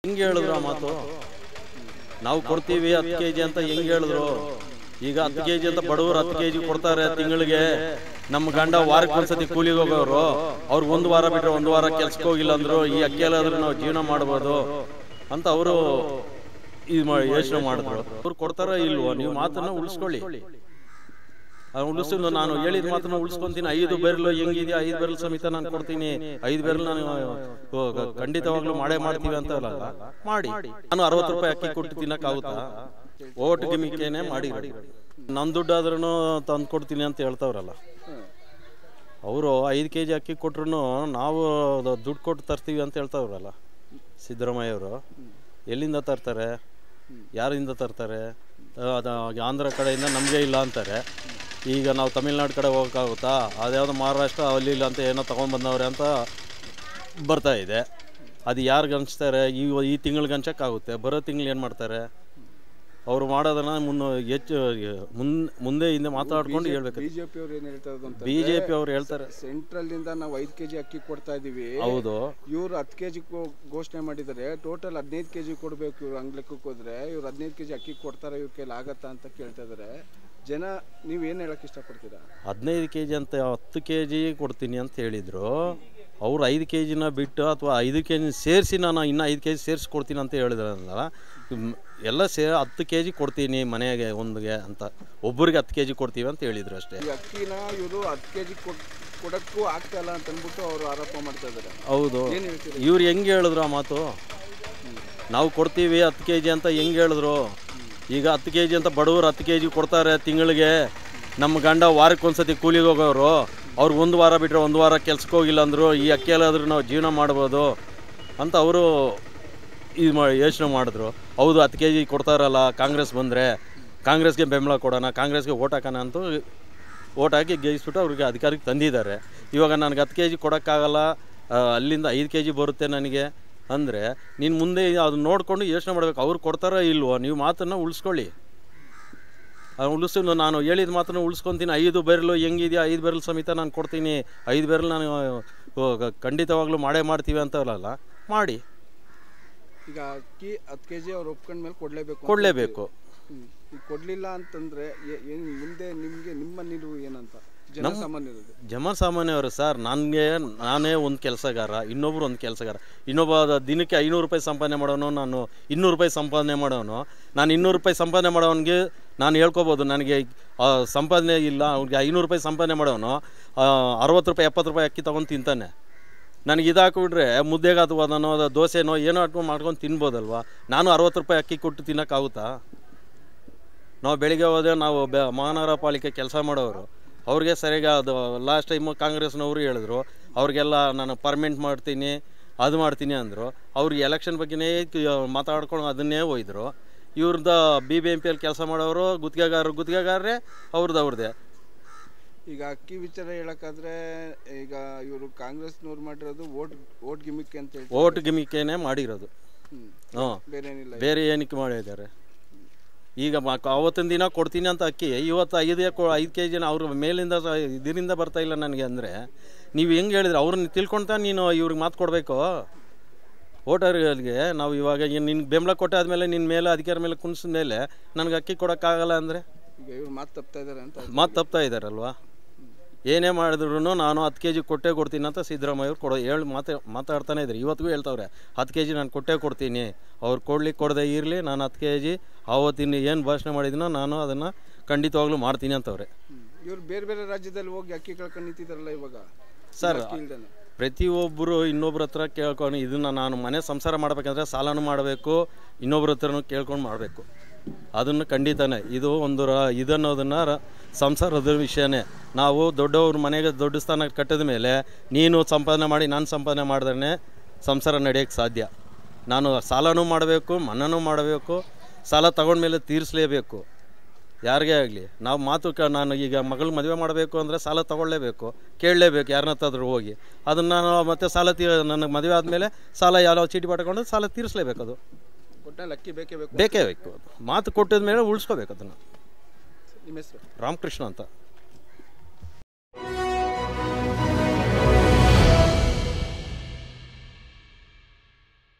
ಹೆಂಗೆ ಹೇಳಿದ್ರು ಆ ಮಾತು ನಾವು ಕೊಡ್ತೀವಿ ಹತ್ತು ಕೆ ಜಿ ಅಂತ ಹೆಂಗೆ ಹೇಳಿದ್ರು ಈಗ ಹತ್ತು ಕೆ ಜಿ ಅಂತ ಬಡವರು ಹತ್ತು ಕೆ ಜಿ ಕೊಡ್ತಾರೆ ತಿಂಗಳಿಗೆ ನಮ್ಮ ಗಂಡ ವಾರಕ್ಕೆ ಒಂದ್ಸತಿ ಕೂಲಿಗೆ ಹೋಗೋರು ಅವ್ರಿಗೆ ಒಂದು ವಾರ ಬಿಟ್ಟರೆ ಒಂದು ವಾರ ಕೆಲ್ಸಕ್ಕೆ ಹೋಗಿಲ್ಲ ಅಂದ್ರು ಈ ಅಕ್ಕಿಯಲ್ಲಾದ್ರೂ ನಾವು ಜೀವನ ಮಾಡ್ಬೋದು ಅಂತ ಅವರು ಇದು ಯೋಚನೆ ಮಾಡಿದ್ರು ಅವ್ರು ಕೊಡ್ತಾರೋ ಇಲ್ವೋ ನೀವು ಮಾತನ್ನ ಉಳಿಸ್ಕೊಳ್ಳಿ ಉಳಿಸಿದ್ದು ನಾನು ಹೇಳಿದ ಮಾತನ್ನ ಉಳಿಸ್ಕೊಂತೀನಿ ಐದು ಬೆರಳು ಹೆಂಗಿದೆಯಾ ಐದು ಬೆರಳು ಸಮೇತ ನಾನು ಕೊಡ್ತೀನಿ ಐದು ಬೆರಳು ನಾನು ಓ, ಗ- ಖಂಡಿತವಾಗ್ಲೂ ಮಾಡೇ ಮಾಡ್ತೀವಿ ಅಂತ ಅಲ್ಲ ಮಾಡಿ ನಾನು ಅರವತ್ತು ರೂಪಾಯಿ ಅಕ್ಕಿ ಕೊಟ್ಟು ತಿನ್ನಕ್ಕಾಗುತ್ತಾ ಓಟ್ ಗಿಮಿಕೇನೆ ಮಾಡಿ ನನ್ನ ದುಡ್ಡಾದ್ರೂ ತಂದು ಕೊಡ್ತೀನಿ ಅಂತ ಹೇಳ್ತಾವ್ರಲ್ಲ ಅವರು ಐದು ಕೆ ಜಿ ಅಕ್ಕಿ ಕೊಟ್ರು ನಾವು ಅದು ದುಡ್ಡು ಕೊಟ್ಟು ತರ್ತೀವಿ ಅಂತ ಹೇಳ್ತಾವ್ರಲ್ಲ ಸಿದ್ದರಾಮಯ್ಯ ಅವರು ಎಲ್ಲಿಂದ ತರ್ತಾರೆ ಯಾರಿಂದ ತರ್ತಾರೆ ಆ, ಅದು ಆಂಧ್ರ ಕಡೆಯಿಂದ ನಮಗೆ ಇಲ್ಲ ಅಂತಾರೆ ಈಗ ನಾವು ತಮಿಳ್ನಾಡು ಕಡೆ ಹೋಗೋಕ್ಕಾಗುತ್ತಾ ಅದ್ಯಾವುದೋ ಮಹಾರಾಷ್ಟ್ರ ಅಲ್ಲಿ ಇಲ್ಲ ಅಂತ ಏನೋ ತೊಗೊಂಡು ಬಂದವ್ರೆ ಅಂತ ಬರ್ತಾ ಇದೆ ಅದು ಯಾರಿಗೆ ಹಂಚ್ತಾರೆ ಈ ಈ ತಿಂಗಳಿಗೆ ಹಂಚಕ್ಕಾಗುತ್ತೆ ಬರೋ ತಿಂಗಳು ಏನು ಮಾಡ್ತಾರೆ ಅವರು ಮಾಡೋದನ್ನ ಮುನ್ನ ಹೆಚ್ಚು ಮುನ್ ಮುಂದೆ ಹಿಂದೆ ಮಾತಾಡ್ಕೊಂಡು ಹೇಳ್ಬೇಕು ಬಿಜೆಪಿ ಅವ್ರು ಏನ್ ಹೇಳ್ತಾ ಇರೋದು ಅಂತ ಬಿ ಜೆ ಪಿ ಅವ್ರು ಹೇಳ್ತಾರೆ ಸೆಂಟ್ರಲ್ ಇಂದ ನಾವು ಐದ್ ಕೆಜಿ ಅಕ್ಕಿ ಕೊಡ್ತಾ ಇದೀವಿ ಹೌದು ಇವ್ರು ಹತ್ತು ಕೆಜಿ ಘೋಷಣೆ ಮಾಡಿದ್ದಾರೆ ಟೋಟಲ್ ಹದಿನೈದು ಕೆಜಿ ಕೊಡ್ಬೇಕು ಇವ್ರು ಹಂಗ್ ಲೆಕ್ಕಕ್ಕೆ ಹೋದ್ರೆ ಇವ್ರು ಹದಿನೈದು ಕೆಜಿ ಅಕ್ಕಿ ಕೊಡ್ತಾರೆ ಇವ್ರ ಕೈಲಿ ಆಗತ್ತಾ ಅಂತ ಕೇಳ್ತಾ ಇದಾರೆ ಜನ ನೀವ್ ಏನ್ ಹೇಳಕ್ ಇಷ್ಟಪಡ್ತೀರಾ ಹದಿನೈದು ಕೆ ಜಿ ಅಂತ ಹತ್ತು ಕೆ ಜಿ ಕೊಡ್ತೀನಿ ಅಂತ ಹೇಳಿದರು ಅವ್ರು ಐದು ಕೆ ಜಿನ ಬಿಟ್ಟು ಅಥವಾ ಐದು ಕೆ ಜಿ ಸೇರಿಸಿ ನಾನು ಇನ್ನೂ ಐದು ಕೆ ಜಿ ಸೇರಿಸಿ ಕೊಡ್ತೀನಿ ಅಂತ ಹೇಳಿದ್ರಲ್ಲ ಹ್ಮ್, ಎಲ್ಲ ಸೇ ಹತ್ತು ಕೆ ಜಿ ಕೊಡ್ತೀನಿ ಮನೆಗೆ ಒಂದಿಗೆ ಅಂತ ಒಬ್ಬರಿಗೆ ಹತ್ತು ಕೆ ಜಿ ಕೊಡ್ತೀವಿ ಅಂತ ಹೇಳಿದ್ರು ಅಷ್ಟೇ ಈ ಅಕ್ಕಿನ ಇವರು ಹತ್ತು ಕೆಜಿ ಕೊಡಕ್ಕೂ ಆಗ್ತಾ ಇಲ್ಲ ಅಂತ ಅಂದ್ಬಿಟ್ಟು ಅವರು ಆರೋಪ ಮಾಡ್ತಾ ಇದಾರೆ ಹೌದು ಏನ್ ಹೇಳ್ತೀರಿ ಇವ್ರು ಹೆಂಗೆ ಹೇಳಿದ್ರು ಆ ಮಾತು ನಾವು ಕೊಡ್ತೀವಿ ಹತ್ತು ಕೆ ಜಿ ಅಂತ ಹೆಂಗೆ ಹೇಳಿದ್ರು ಈಗ ಹತ್ತು ಕೆ ಜಿ ಅಂತ ಬಡವರು ಹತ್ತು ಕೆ ಜಿ ಕೊಡ್ತಾರೆ ತಿಂಗಳಿಗೆ ನಮ್ಮ ಗಂಡ ವಾರಕ್ಕೆ ಒಂದ್ಸತಿ ಕೂಲಿಗೆ ಹೋಗೋರು ಅವ್ರಿಗೆ ಒಂದು ವಾರ ಬಿಟ್ಟರೆ ಒಂದು ವಾರ ಕೆಲ್ಸಕ್ಕೆ ಹೋಗಿಲ್ಲ ಅಂದರು ಈ ಅಕ್ಕಿಯಲ್ಲಾದ್ರೂ ನಾವು ಜೀವನ ಮಾಡ್ಬೋದು ಅಂತ ಅವರು ಇದು ಮಾ ಯೋಚನೆ ಮಾಡಿದ್ರು ಹೌದು ಹತ್ತು ಕೆ ಜಿ ಕೊಡ್ತಾರಲ್ಲ ಕಾಂಗ್ರೆಸ್ ಬಂದರೆ ಕಾಂಗ್ರೆಸ್ಗೆ ಬೆಂಬಲ ಕೊಡೋಣ ಕಾಂಗ್ರೆಸ್ಗೆ ಓಟ್ ಹಾಕೋಣ ಅಂತ ಓಟ್ ಹಾಕಿ ಗೆಲ್ಲಿಸ್ಬಿಟ್ಟು ಅವ್ರಿಗೆ ಅಧಿಕಾರಕ್ಕೆ ತಂದಿದ್ದಾರೆ ಇವಾಗ ನನಗೆ ಹತ್ತು ಕೆ ಜಿ ಕೊಡೋಕ್ಕಾಗಲ್ಲ ಆ, ಅಲ್ಲಿಂದ ಐದು ಕೆ ಜಿ ಬರುತ್ತೆ ನನಗೆ ಅಂದರೆ ನೀನು ಮುಂದೆ ಅದು ನೋಡಿಕೊಂಡು ಯೋಚನೆ ಮಾಡಬೇಕು ಅವ್ರು ಕೊಡ್ತಾರೋ ಇಲ್ವೋ ನೀವು ಮಾತನ್ನು ಉಳಿಸ್ಕೊಳ್ಳಿ ಅದು ಉಳಿಸಿ ನಾನು ಹೇಳಿದ ಮಾತನ್ನು ಉಳಿಸ್ಕೊತೀನಿ ಐದು ಬೆರಳು ಹೆಂಗಿದೆಯಾ ಐದು ಬೆರಳು ಸಮೇತ ನಾನು ಕೊಡ್ತೀನಿ ಐದು ಬೆರಳು ನಾನು ಓ, ಗ- ಖಂಡಿತವಾಗ್ಲೂ ಮಾಡೇ ಮಾಡ್ತೀವಿ ಅಂತ ಅಲ್ಲ ಮಾಡಿ ಈಗ ಅಕ್ಕಿ ಹತ್ತು ಕೆಜಿ ಅವ್ರು ಒಪ್ಕೊಂಡ ಮೇಲೆ ಕೊಡ್ಲೇಬೇಕು ಅಂತ ಕೊಡಲೇಬೇಕು ಹ್ಮ್. ಈಗ ಕೊಡ್ಲಿಲ್ಲ ಅಂತಂದ್ರೆ ಏ- ಏನ್ ಮುಂದೆ ನಿಮ್ಗೆ ನಿಮ್ಮ ನಿಲುವು ಏನಂತ ಜನಸಾಮಾನ್ಯರಿಗೆ ಜನಸಾಮಾನ್ಯವರು ಸರ್ ನನಗೆ ನಾನೇ ಒಂದು ಕೆಲಸಗಾರ ಇನ್ನೊಬ್ರು ಒಂದು ಕೆಲಸಗಾರ ಇನ್ನೊಬ್ಬ ದ- ದಿನಕ್ಕೆ ಐನೂರು ರೂಪಾಯಿ ಸಂಪಾದನೆ ಮಾಡೋನು ನಾನು ಇನ್ನೂರು ರೂಪಾಯಿ ಸಂಪಾದನೆ ಮಾಡೋನು ನಾನು ಇನ್ನೂರು ರೂಪಾಯಿ ಸಂಪಾದನೆ ಮಾಡೋನಿಗೆ ನಾನು ಹೇಳ್ಕೊಬೋದು ನನಗೆ ಆ, ಸಂಪಾದನೆ ಇಲ್ಲ ಅವ್ನಿಗೆ ಐನೂರು ರೂಪಾಯಿ ಸಂಪಾದನೆ ಮಾಡೋನು ಅರವತ್ತು ರೂಪಾಯಿ ಎಪ್ಪತ್ತು ರೂಪಾಯಿ ಅಕ್ಕಿ ತೊಗೊಂಡು ತಿಂತಾನೆ ನನಗೆ ಇದು ಹಾಕಿಬಿಟ್ರೆ ಮುದ್ದೆಗೆ ಅಥವಾ ನಾನು ಅದು ದೋಸೆನೋ ಏನೋ ಹಾಕ್ಕೊಂಡು ಮಾಡ್ಕೊಂಡು ತಿನ್ಬೋದಲ್ವಾ ನಾನು ಅರವತ್ತು ರೂಪಾಯಿ ಅಕ್ಕಿ ಕೊಟ್ಟು ತಿನ್ನೋಕ್ಕಾಗುತ್ತಾ ನಾವು ಬೆಳಿಗ್ಗೆ ಹೋದೆ ನಾವು ಬೆ ಮಹಾನಗರ ಪಾಲಿಕೆ ಕೆಲಸ ಮಾಡೋರು ಅವ್ರಿಗೆ ಸರಿಯಾಗಿ ಅದು ಲಾಸ್ಟ್ ಟೈಮು ಕಾಂಗ್ರೆಸ್ನವರು ಹೇಳಿದ್ರು ಅವ್ರಿಗೆಲ್ಲ ನಾನು ಪರ್ಮೆಂಟ್ ಮಾಡ್ತೀನಿ ಅದು ಮಾಡ್ತೀನಿ ಅಂದರು ಅವ್ರಿಗೆ ಎಲೆಕ್ಷನ್ ಬಗ್ಗೆನೇ ಕ- ಮಾತಾಡ್ಕೊಂಡು ಅದನ್ನೇ ಹೋಯ್ದರು ಇವ್ರದ್ದು ಬಿ ಬಿ ಎಂ ಪಿಯಲ್ಲಿ ಕೆಲಸ ಮಾಡೋರು ಗುತ್ತಿಗೆಗಾರರು ಗುತ್ತಿಗೆಗಾರರೇ ಅವ್ರದ್ದು ಅವ್ರದ್ದೇ ಈಗ ಅಕ್ಕಿ ವಿಚಾರ ಹೇಳಕ್ಕಾದ್ರೆ ಈಗ ಇವರು ಕಾಂಗ್ರೆಸ್ನವ್ರು ಮಾಡಿರೋದು ಓಟ್ ಓಟ್ ಗಿಮಿಕ್ ಅಂತ ಹೇಳಿ ಓಟ್ ಗಿಮಿಕೇನೆ ಮಾಡಿರೋದು ಹ್ಮ್. ಹ್ಞೂ ಬೇರೆ ಏನಿಲ್ಲ ಬೇರೆ ಏನಕ್ಕೆ ಮಾಡಿದ್ದಾರೆ ಈಗ ಮ- ಅವತ್ತಿನ ದಿನ ಕೊಡ್ತೀನಿ ಅಂತ ಅಕ್ಕಿ ಇವತ್ತು ಐದು ಐದು ಕೆ ಜಿನ ಅವ್ರ ಮೇಲಿಂದ ಸ- ಇದರಿಂದ ಬರ್ತಾ ಇಲ್ಲ ನನಗೆ ಅಂದರೆ ನೀವು ಹೆಂಗೆ ಹೇಳಿದ್ರೆ ಅವ್ರನ್ನ ತಿಳ್ಕೊಳ್ತಾ ನೀನು ಇವ್ರಿಗೆ ಮಾತು ಕೊಡಬೇಕು ವೋಟರ್ಗಳಿಗೆ ನಾವು ಇವಾಗ ನಿನ್ನ ಬೆಂಬಲ ಕೊಟ್ಟಾದ್ಮೇಲೆ ನಿನ್ನ ಮೇಲೆ ಅಧಿಕಾರ ಮೇಲೆ ಕುಣಿಸಿದ ಮೇಲೆ ನನಗೆ ಅಕ್ಕಿ ಕೊಡೋಕ್ಕಾಗಲ್ಲ ಅಂದರೆ ಈಗ ಇವ್ರು ಮಾತು ತಪ್ತಾ ಇದಾರೆ ಅಂತ ಮಾತು ತಪ್ತಾ ಇದ್ದಾರಲ್ವಾ ಏನೇ ಮಾಡಿದ್ರು ನಾನು ಹತ್ತು ಕೆ ಜಿ ಕೊಟ್ಟೇ ಕೊಡ್ತೀನಿ ಅಂತ ಸಿದ್ದರಾಮಯ್ಯ ಅವ್ರು ಕೊಡೋ ಹೇಳಿ ಮಾತಾ ಮಾತಾಡ್ತಾನೆ ಇದ್ದಾರೆ ಇವತ್ತಿಗೂ ಹೇಳ್ತಾವ್ರೆ ಹತ್ತು ಕೆ ಜಿ ನಾನು ಕೊಟ್ಟೇ ಕೊಡ್ತೀನಿ ಅವ್ರು ಕೊಡ್ಲಿಕ್ಕೆ ಕೊಡದೆ ಇರಲಿ ನಾನು ಹತ್ತು ಕೆ ಜಿ ಆವತ್ತಿನ ಏನು ಭಾಷಣ ಮಾಡಿದ್ದೀನೋ ನಾನು ಅದನ್ನು ಖಂಡಿತವಾಗ್ಲೂ ಮಾಡ್ತೀನಿ ಅಂತವ್ರೆ ಇವ್ರು ಬೇರೆ ಬೇರೆ ರಾಜ್ಯದಲ್ಲಿ ಹೋಗಿ ಅಕ್ಕಿ ಕಳ್ಕೊಂಡು ನಿಂತಿದಾರಲ್ಲ ಇವಾಗ ಸರ್ ಅಕ್ಕಿ ಇಲ್ದೇನೆ ಪ್ರತಿಯೊಬ್ಬರು ಇನ್ನೊಬ್ರ ಹತ್ರ ಕೇಳ್ಕೊಂಡು ಇದನ್ನು ನಾನು ಮನೆ ಸಂಸಾರ ಮಾಡಬೇಕಂದ್ರೆ ಸಾಲನೂ ಮಾಡಬೇಕು ಇನ್ನೊಬ್ರ ಹತ್ರನೂ ಕೇಳ್ಕೊಂಡು ಮಾಡಬೇಕು ಅದನ್ನು ಖಂಡಿತನೇ ಇದು ಒಂದು ರ ಇದನ್ನೋದನ್ನು ರ ಸಂಸಾರದ ವಿಷಯನೇ ನಾವು ದೊಡ್ಡವ್ರ ಮನೆಗೆ ದೊಡ್ಡ ಸ್ಥಾನ ಕಟ್ಟಿದ ಮೇಲೆ ನೀನು ಸಂಪಾದನೆ ಮಾಡಿ ನಾನು ಸಂಪಾದನೆ ಮಾಡಿದ್ರೆ ಸಂಸಾರ ನಡೆಯೋಕ್ಕೆ ಸಾಧ್ಯ ನಾನು ಸಾಲನೂ ಮಾಡಬೇಕು ಮನ್ನನೂ ಮಾಡಬೇಕು ಸಾಲ ತಗೊಂಡ್ಮೇಲೆ ತೀರಿಸಲೇಬೇಕು ಯಾರಿಗೇ ಆಗಲಿ ನಾವು ಮಾತು ಕ ನಾನು ಈಗ ಮಗಳು ಮದುವೆ ಮಾಡಬೇಕು ಅಂದರೆ ಸಾಲ ತಗೊಳ್ಳೇಬೇಕು ಕೇಳಲೇಬೇಕು ಯಾರನ್ನತ್ತಾದ್ರೂ ಹೋಗಿ ಅದನ್ನು ನಾನು ಮತ್ತೆ ಸಾಲ ತೀ ನನಗೆ ಮದುವೆ ಆದಮೇಲೆ ಸಾಲ ಯಾವ ಚೀಟಿ ಪಡ್ಕೊಂಡು ಸಾಲ ತೀರಿಸಲೇಬೇಕು ಅದು ಒಟ್ಟಿನಲ್ಲಿ ಅಕ್ಕಿ ಬೇಕೇ ಬೇಕು ಬೇಕೇ ಬೇಕು ಅದು ಮಾತು ಕೊಟ್ಟಿದ ಮೇಲೆ ಉಳಿಸ್ಕೋಬೇಕು ಅದನ್ನು ನಿಮ್ಮ ಹೆಸರು ರಾಮಕೃಷ್ಣ ಅಂತ